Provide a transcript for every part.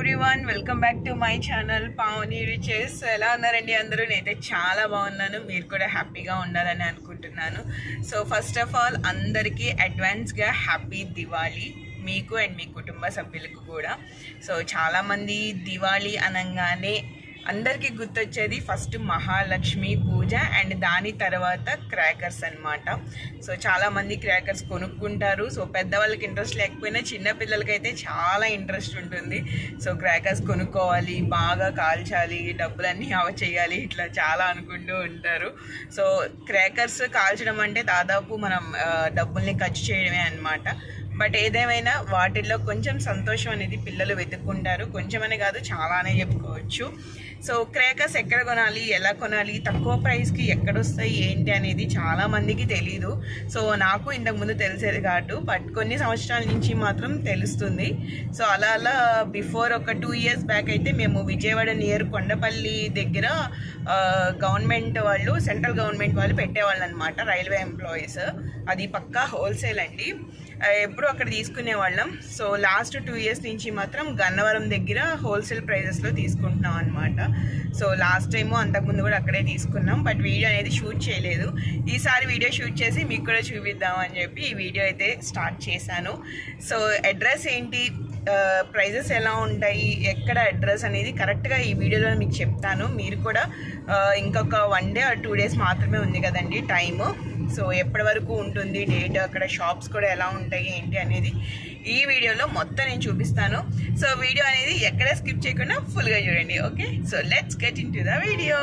everyone welcome back to my channel Pavani Riches ఎలా ఉన్నారండి అందరూ నేనైతే చాలా బాగున్నాను మీరు కూడా హ్యాపీగా ఉండాలని అనుకుంటున్నాను సో ఫస్ట్ ఆఫ్ ఆల్ అందరికీ అడ్వాన్స్గా హ్యాపీ దివాళీ మీకు అండ్ మీ కుటుంబ సభ్యులకు కూడా సో చాలామంది దివాళీ అనగానే అందరికీ గుర్తొచ్చేది ఫస్ట్ మహాలక్ష్మి పూజ అండ్ దాని తర్వాత క్రాకర్స్ అన్నమాట సో చాలా మంది క్రాకర్స్ కొనుక్కుంటారు సో పెద్దవాళ్ళకి ఇంట్రెస్ట్ లేకపోయినా చిన్న పిల్లలకైతే చాలా ఇంట్రెస్ట్ ఉంటుంది సో క్రాకర్స్ కొనుక్కోవాలి బాగా కాల్చాలి డబ్బులన్నీ ఆవ చేయాలి ఇట్లా చాలా అనుకుంటూ ఉంటారు సో క్రాకర్స్ కాల్చడం అంటే దాదాపు మనం ఆ, డబ్బుల్ని ఖర్చు చేయడమే అన్నమాట బట్ ఏదేమైనా వాటిల్లో కొంచెం సంతోషం అనేది పిల్లలు వెతుక్కుంటారు కొంచెం అనే కాదు చాలానే చెప్పుకోవచ్చు సో క్రేకర్స్ ఎక్కడ కొనాలి ఎలా కొనాలి తక్కువ ప్రైస్కి ఎక్కడ వస్తాయి ఏంటి అనేది చాలా మందికి తెలీదు సో నాకు ఇంతకుముందు తెలిసేది కాదు బట్ కొన్ని సంవత్సరాల నుంచి మాత్రం తెలుస్తుంది సో అలా అలా బిఫోర్ ఒక టూ ఇయర్స్ బ్యాక్ అయితే మేము విజయవాడ నియర్ కొండపల్లి దగ్గర గవర్నమెంట్ వాళ్ళు సెంట్రల్ గవర్నమెంట్ వాళ్ళు పెట్టేవాళ్ళు అనమాట రైల్వే ఎంప్లాయీస్ అది పక్కా హోల్సేల్ అండి ఆ, ఎప్పుడు అక్కడ తీసుకునే వాళ్ళం సో లాస్ట్ టూ ఇయర్స్ నుంచి మాత్రం గన్నవరం దగ్గర హోల్సేల్ ప్రైజెస్లో తీసుకుంటున్నాం అనమాట సో లాస్ట్ టైము అంతకుముందు కూడా అక్కడే తీసుకున్నాం బట్ వీడియో అనేది షూట్ చేయలేదు ఈసారి వీడియో షూట్ చేసి మీకు కూడా చూపిద్దాం అని చెప్పి ఈ వీడియో అయితే స్టార్ట్ చేశాను సో అడ్రస్ ఏంటి ప్రైజెస్ ఎలా ఉంటాయి ఎక్కడ అడ్రస్ అనేది కరెక్ట్గా ఈ వీడియోలో మీకు చెప్తాను మీరు కూడా ఆ, ఇంకొక one day or two days మాత్రమే ఉంది కదండి టైము సో ఎప్పటి వరకు ఉంటుంది డేట్ అక్కడ షాప్స్ కూడా ఎలా ఉంటాయి ఏంటి అనేది ఈ వీడియోలో మొత్తం నేను చూపిస్తాను సో వీడియో అనేది ఎక్కడ స్కిప్ చేయకుండా ఫుల్గా చూడండి okay so let's get into the video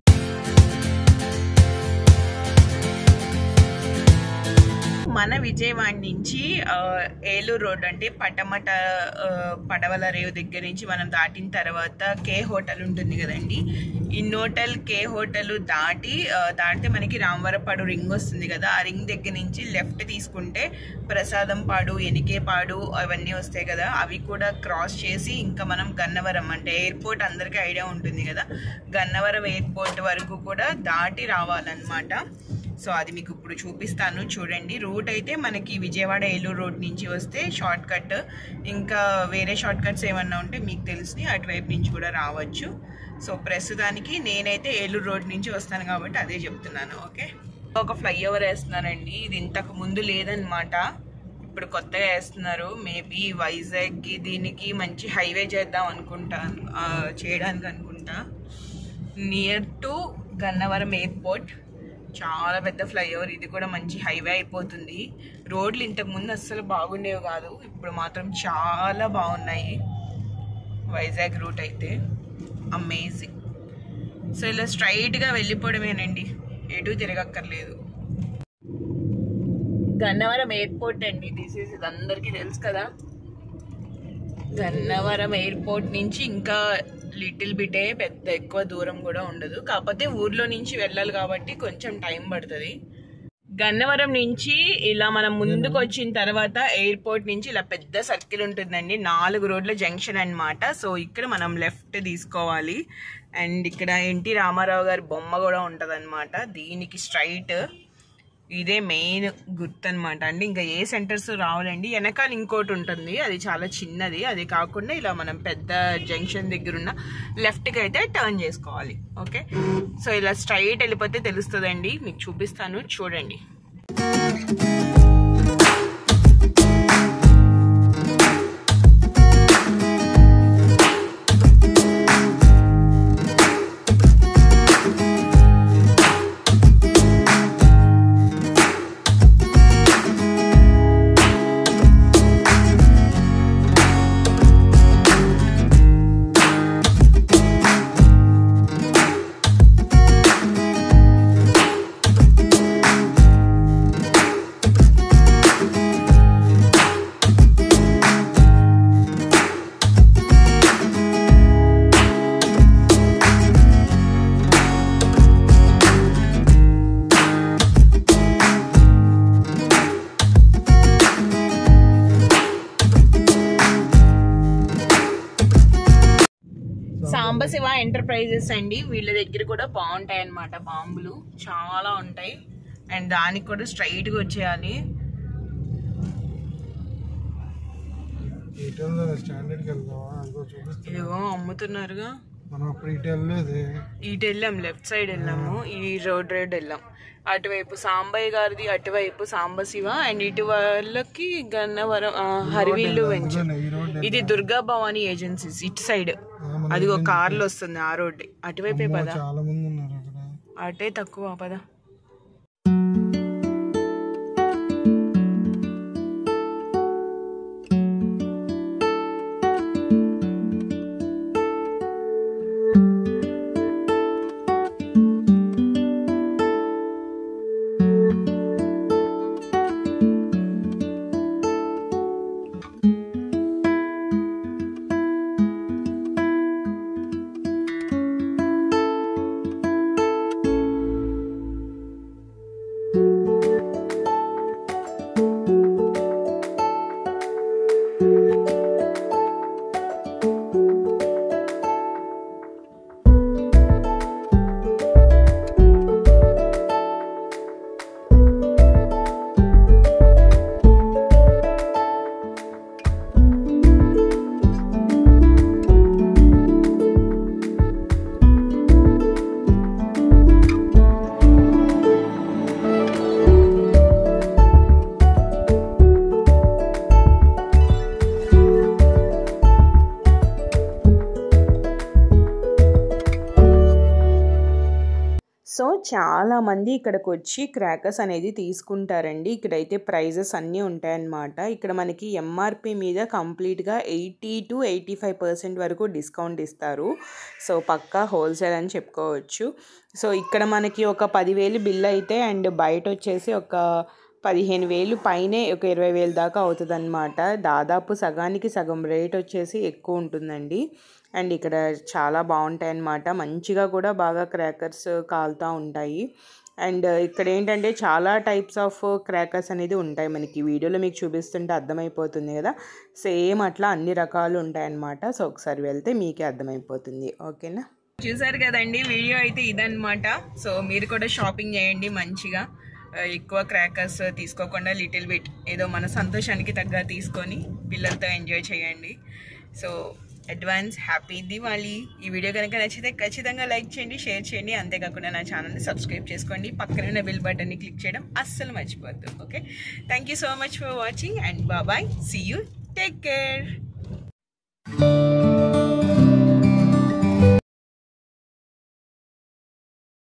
మన విజయవాడ నుంచి ఆ, ఏలూరు రోడ్ అంటే పటమట ఆ, పడవల రేవు దగ్గర నుంచి మనం దాటిన తర్వాత కే హోటల్ ఉంటుంది కదండి ఈ హోటల్ కే హోటల్ దాటి ఆ, దాటితే మనకి రామవరపాడు రింగ్ వస్తుంది కదా ఆ రింగ్ దగ్గర నుంచి లెఫ్ట్ తీసుకుంటే ప్రసాదం పాడు ఎనికేపాడు అవన్నీ వస్తాయి కదా అవి కూడా క్రాస్ చేసి ఇంకా మనం గన్నవరం అంటే ఎయిర్పోర్ట్ అందరికీ ఐడియా ఉంటుంది కదా గన్నవరం ఎయిర్పోర్ట్ వరకు కూడా దాటి రావాలన్నమాట సో అది మీకు ఇప్పుడు చూపిస్తాను చూడండి రూట్ అయితే మనకి విజయవాడ ఏలూరు రోడ్ నుంచి వస్తే షార్ట్ కట్ ఇంకా వేరే షార్ట్ కట్స్ ఏమన్నా ఉంటే మీకు తెలిసి అటువైపు నుంచి కూడా రావచ్చు సో ప్రస్తుతానికి నేనైతే ఏలూరు రోడ్ నుంచి వస్తాను కాబట్టి అదే చెప్తున్నాను ఓకే ఒక ఫ్లైఓవర్ వేస్తున్నారండి ఇది ఇంతకు ముందు లేదనమాట ఇప్పుడు కొత్తగా వేస్తున్నారు మేబీ వైజాగ్కి దీనికి మంచి హైవే చేద్దాం అనుకుంటాను ఆ, చేయడానికి అనుకుంటా నియర్ టు గన్నవరం ఎయిర్పోర్ట్ చాలా పెద్ద ఫ్లైఓవర్ ఇది కూడా మంచి హైవే అయిపోతుంది రోడ్లు ఇంతకు ముందు అస్సలు బాగుండేవి కాదు ఇప్పుడు మాత్రం చాలా బాగున్నాయి వైజాగ్ రూట్ అయితే అమేజింగ్ సో ఇలా స్ట్రైట్గా వెళ్ళిపోవడమేనండి ఎటు తిరగక్కర్లేదు గన్నవరం ఎయిర్పోర్ట్ అండి దిస్ ఇస్ ఇది అందరికీ తెలుసు కదా గన్నవరం ఎయిర్పోర్ట్ నుంచి ఇంకా లిటిల్ బిటే పెద్ద ఎక్కువ దూరం కూడా ఉండదు కాకపోతే ఊర్లో నుంచి వెళ్ళాలి కాబట్టి కొంచెం టైం పడుతుంది గన్నవరం నుంచి ఇలా మనం ముందుకు వచ్చిన తర్వాత ఎయిర్పోర్ట్ నుంచి ఇలా పెద్ద సర్కిల్ ఉంటుందండి నాలుగు రోడ్ల జంక్షన్ అన్నమాట సో ఇక్కడ మనం లెఫ్ట్ తీసుకోవాలి అండ్ ఇక్కడ ఎన్టీ రామారావు గారి బొమ్మ కూడా ఉంటుంది దీనికి స్ట్రైట్ ఇదే మెయిన్ గుర్తు అనమాట అండి ఇంకా ఏ సెంటర్స్ రావాలండి వెనకాల ఇంకోటి ఉంటుంది అది చాలా చిన్నది అది కాకుండా ఇలా మనం పెద్ద జంక్షన్ దగ్గర ఉన్న లెఫ్ట్కి అయితే టర్న్ చేసుకోవాలి ఓకే సో ఇలా స్ట్రైట్ వెళ్ళిపోతే తెలుస్తుందండి మీకు చూపిస్తాను చూడండి సాంబశివ ఎంటర్ప్రైజెస్ అండి వీళ్ళ దగ్గర కూడా బాగుంటాయి అన్నమాట బాంబులు చాలా ఉంటాయి అండ్ దానికి కూడా స్ట్రైట్గా వచ్చేయాలి రీటైల్ స్టాండర్డ్కి వెళ్దామా అదిగో చూపిస్తా ఇదిగో అమ్ముతున్నారుగా మనం అప్పుడు ఇటు వెళ్ళలేదు ఇటు వెళ్ళాం లెఫ్ట్ సైడ్ వెళ్ళాము ఈ రోడ్ రోడ్ వెళ్ళాం అటువైపు సాంబయ్య గారిది అటువైపు సాంబశివ అండ్ ఇటు వాళ్ళకి గన్నవరం ఆ, హరివిల్లు వెంచర్ ఇదిగోనే ఈ రోడ్ ఇది దుర్గా భవానీ ఏజెన్సీస్ ఇటు సైడ్ అదిగో కార్లు వస్తుంది ఆ రోడ్ అటువైపే పద చాలా మంది ఉన్నారు అక్కడ అటే తక్కువ పద సో చాలా మంది ఇక్కడికి వచ్చి క్రాకర్స్ అనేది తీసుకుంటారండి ఇక్కడైతే ప్రైజెస్ అన్నీ ఉంటాయన్నమాట ఇక్కడ మనకి ఎంఆర్పి మీద కంప్లీట్గా eighty two eighty five percent వరకు డిస్కౌంట్ ఇస్తారు సో పక్కా హోల్సేల్ అని చెప్పుకోవచ్చు సో ఇక్కడ మనకి ఒక పదివేలు బిల్ అయితే అండ్ బయట వచ్చేసి ఒక పదిహేను వేలు పైనే ఒక ఇరవై వేలు దాకా అవుతుంది దాదాపు సగానికి సగం రేట్ వచ్చేసి ఎక్కువ ఉంటుందండి అండ్ ఇక్కడ చాలా బాగుంటాయి అన్నమాట మంచిగా కూడా బాగా క్రాకర్స్ కాలుతూ ఉంటాయి అండ్ ఇక్కడ ఏంటంటే చాలా టైప్స్ ఆఫ్ క్రాకర్స్ అనేది ఉంటాయి మనకి వీడియోలో మీకు చూపిస్తుంటే అర్థమైపోతుంది కదా సేమ్ అట్లా అన్ని రకాలు ఉంటాయన్నమాట సో ఒకసారి వెళ్తే మీకే అర్థమైపోతుంది ఓకేనా చూసారు కదండి వీడియో అయితే ఇదన్నమాట సో మీరు కూడా షాపింగ్ చేయండి మంచిగా ఆ, ఎక్కువ క్రాకర్స్ తీసుకోకుండా లిటిల్ బిట్ ఏదో మన సంతోషానికి తగ్గ తీసుకొని పిల్లలతో ఎంజాయ్ చేయండి సో అడ్వాన్స్ హ్యాపీ దివాలి ఈ వీడియో కనుక నచ్చితే ఖచ్చితంగా లైక్ చేయండి షేర్ చేయండి అంతేకాకుండా నా ఛానల్ని సబ్స్క్రైబ్ చేసుకోండి పక్కన ఉన్న బెల్ బటన్ని క్లిక్ చేయడం అస్సలు మర్చిపోద్దు okay thank you so much for watching and బాబాయ్ సీ యూ టేక్ కేర్